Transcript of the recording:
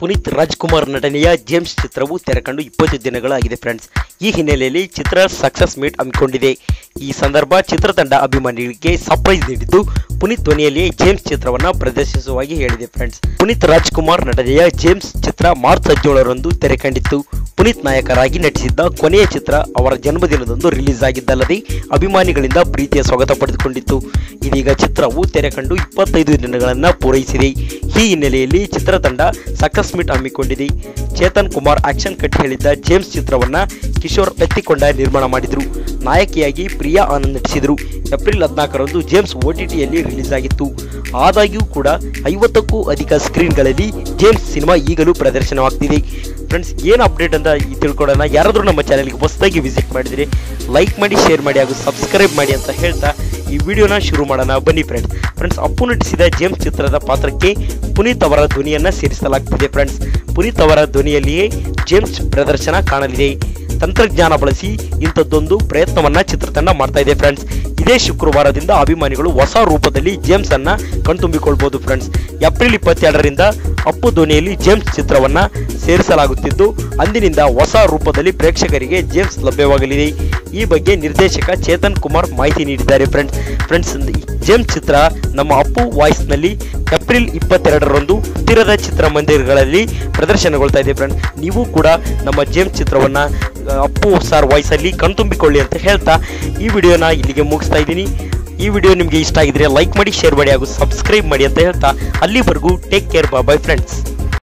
ಪುನೀತ್ ರಾಜ್ಕುಮಾರ್ ನಟನೆಯ ಜೇಮ್ಸ್ ಚಿತ್ರವು ತೆರೆಕಂಡು ಇಪ್ಪತ್ತು ದಿನಗಳಾಗಿದೆ ಫ್ರೆಂಡ್ಸ್ ಈ ಹಿನ್ನೆಲೆಯಲ್ಲಿ ಚಿತ್ರ ಸಕ್ಸಸ್ ಮೀಟ್ ಹಮ್ಮಿಕೊಂಡಿದೆ ಈ ಸಂದರ್ಭ ಚಿತ್ರತಂಡ ಅಭಿಮಾನಿಗಳಿಗೆ ಸರ್ಪ್ರೈಸ್ ನೀಡಿದ್ದು ಪುನೀತ್ ಧ್ವನಿಯಲ್ಲಿಯೇ ಜೇಮ್ಸ್ ಚಿತ್ರವನ್ನ ಪ್ರದರ್ಶಿಸುವಾಗಿ ಹೇಳಿದೆ ಫ್ರೆಂಡ್ಸ್ ಪುನೀತ್ ರಾಜ್ಕುಮಾರ್ ನಟನೆಯ ಜೇಮ್ಸ್ ಚಿತ್ರ ಮಾರ್ಚ್ ಹದಿನೇಳರಂದು ತೆರೆ ಕಂಡಿತ್ತು ಪುನೀತ್ ನಾಯಕರಾಗಿ ನಟಿಸಿದ್ದ ಕೊನೆಯ ಚಿತ್ರ ಅವರ ಜನ್ಮದಿನದಂದು ರಿಲೀಸ್ ಆಗಿದ್ದಲ್ಲದೆ ಅಭಿಮಾನಿಗಳಿಂದ ಪ್ರೀತಿಯ ಸ್ವಾಗತ ಪಡೆದುಕೊಂಡಿತ್ತು ಇದೀಗ ಚಿತ್ರವು ತೆರೆ ಕಂಡು ಇಪ್ಪತ್ತೈದು ದಿನಗಳನ್ನ ಪೂರೈಸಿದೆ ಈ ಹಿನ್ನೆಲೆಯಲ್ಲಿ ಚಿತ್ರತಂಡ ಸಕ್ಸಸ್ ಮೀಟ್ ಹಮ್ಮಿಕೊಂಡಿದೆ ಚೇತನ್ ಕುಮಾರ್ ಆಕ್ಷನ್ ಕಟ್ ಹೇಳಿದ್ದ ಜೇಮ್ಸ್ ಚಿತ್ರವನ್ನ ಕಿಶೋರ್ ಎತ್ತಿಕೊಂಡ ನಿರ್ಮಾಣ ಮಾಡಿದ್ರು ನಾಯಕಿಯಾಗಿ ಪ್ರಿಯಾ ಆನಂದ್ ನಟಿಸಿದರು ಏಪ್ರಿಲ್ ಹದಿನಾಲ್ಕರಂದು ಜೇಮ್ಸ್ ಓಟಿಟಿಯಲ್ಲಿ ರಿಲೀಸ್ ಆಗಿತ್ತು ಆದಾಗ್ಯೂ ಕೂಡ ಐವತ್ತಕ್ಕೂ ಅಧಿಕ ಸ್ಕ್ರೀನ್ಗಳಲ್ಲಿ ಜೇಮ್ಸ್ ಸಿನಿಮಾ ಈಗಲೂ ಪ್ರದರ್ಶನವಾಗ್ತಿದೆ ಫ್ರೆಂಡ್ಸ್ ಏನು ಅಪ್ಡೇಟ್ ಅಂತ ಈ ತಿಳ್ಕೊಳ್ಳೋಣ ಯಾರಾದರೂ ನಮ್ಮ ಚಾನಲ್ಗೆ ಹೊಸದಾಗಿ ವಿಸಿಟ್ ಮಾಡಿದರೆ ಲೈಕ್ ಮಾಡಿ ಶೇರ್ ಮಾಡಿ ಹಾಗೂ ಸಬ್ಸ್ಕ್ರೈಬ್ ಮಾಡಿ ಅಂತ ಹೇಳ್ತಾ ಈ ವಿಡಿಯೋನ ಶುರು ಮಾಡೋಣ ಬನ್ನಿ ಫ್ರೆಂಡ್ಸ್ ಫ್ರೆಂಡ್ಸ್ ಅಪ್ಪು ನಟಿಸಿದ ಜೇಮ್ಸ್ ಚಿತ್ರದ ಪಾತ್ರಕ್ಕೆ ಪುನೀತ್ ಅವರ ಧ್ವನಿಯನ್ನ ಸೇರಿಸಲಾಗ್ತಿದೆ ಫ್ರೆಂಡ್ಸ್ ಪುನೀತ್ ಅವರ ಧ್ವನಿಯಲ್ಲಿಯೇ ಜೇಮ್ಸ್ ಪ್ರದರ್ಶನ ಕಾಣಲಿದೆ ತಂತ್ರಜ್ಞಾನ ಬಳಸಿ ಇಂಥದ್ದೊಂದು ಪ್ರಯತ್ನವನ್ನ ಚಿತ್ರತಂಡ ಮಾಡ್ತಾ ಇದೆ ಫ್ರೆಂಡ್ಸ್ ಇದೇ ಶುಕ್ರವಾರದಿಂದ ಅಭಿಮಾನಿಗಳು ಹೊಸ ರೂಪದಲ್ಲಿ ಜೇಮ್ಸ್ ಅನ್ನ ಕಣ್ತುಂಬಿಕೊಳ್ಬಹುದು ಫ್ರೆಂಡ್ಸ್ ಏಪ್ರಿಲ್ ಇಪ್ಪತ್ತೆರಡರಿಂದ ಅಪ್ಪು ಧ್ವನಿಯಲ್ಲಿ ಜೇಮ್ಸ್ ಚಿತ್ರವನ್ನ ಸೇರಿಸಲಾಗುತ್ತಿದ್ದು ಅಂದಿನಿಂದ ಹೊಸ ರೂಪದಲ್ಲಿ ಪ್ರೇಕ್ಷಕರಿಗೆ ಜೇಮ್ಸ್ ಲಭ್ಯವಾಗಲಿದೆ ಈ ಬಗ್ಗೆ ನಿರ್ದೇಶಕ ಚೇತನ್ ಕುಮಾರ್ ಮಾಹಿತಿ ನೀಡಿದ್ದಾರೆ ಫ್ರೆಂಡ್ಸ್ ಫ್ರೆಂಡ್ಸ್ ಜೇಮ್ಸ್ ಚಿತ್ರ ನಮ್ಮ ಅಪ್ಪು ವಾಯ್ಸ್ನಲ್ಲಿ ಏಪ್ರಿಲ್ ಇಪ್ಪತ್ತೆರಡರಂದು ಹತ್ತಿರದ ಚಿತ್ರಮಂದಿರಗಳಲ್ಲಿ ಪ್ರದರ್ಶನಗೊಳ್ತಾ ಇದೆ ಫ್ರೆಂಡ್ಸ್ ನೀವು ಕೂಡ ನಮ್ಮ ಜೇಮ್ಸ್ ಚಿತ್ರವನ್ನ ಆ, ಅಪ್ಪು ಸಾರ್ ವಾಯ್ಸಲ್ಲಿ ಕಣ್ತುಂಬಿಕೊಳ್ಳಿ ಅಂತ ಹೇಳ್ತಾ ಈ ವಿಡಿಯೋನ ಇಲ್ಲಿಗೆ ಮುಗಿಸ್ತಾ ಇದ್ದೀನಿ ಈ ವಿಡಿಯೋ ನಿಮಗೆ ಇಷ್ಟ ಆಗಿದ್ರೆ ಲೈಕ್ ಮಾಡಿ ಶೇರ್ ಮಾಡಿ ಹಾಗೂ ಸಬ್ಸ್ಕ್ರೈಬ್ ಮಾಡಿ ಅಂತ ಹೇಳ್ತಾ ಅಲ್ಲಿವರೆಗೂ ಟೇಕ್ ಕೇರ್ ಬೈ ಫ್ರೆಂಡ್ಸ್